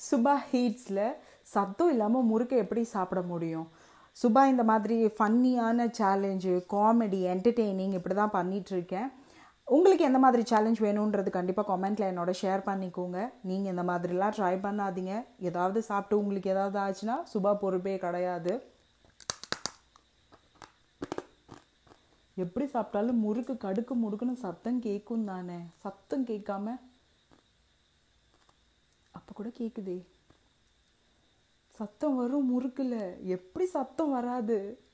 சுபா ஹீட்ஸில் சத்தம் இல்லாமல் முறுக்கை எப்படி சாப்பிட முடியும் சுபா இந்த மாதிரி ஃபன்னியான சேலஞ்சு காமெடி என்டர்டெய்னிங் இப்படி தான் பண்ணிகிட்ருக்கேன் உங்களுக்கு எந்த மாதிரி சேலஞ்ச் வேணுன்றது கண்டிப்பாக கமெண்ட்டில் என்னோட ஷேர் பண்ணிக்கோங்க நீங்கள் இந்த மாதிரிலாம் ட்ரை பண்ணாதீங்க ஏதாவது சாப்பிட்டு உங்களுக்கு ஏதாவது ஆச்சுன்னா சுபா பொறுப்பே கிடையாது எப்படி சாப்பிட்டாலும் முறுக்கு கடுக்கு முடுக்குன்னு சத்தம் கேட்கும் தானே சத்தம் கேட்காம அப்போ கூட கேட்குதே சத்தம் வரும் முறுக்குல எப்படி சத்தம் வராது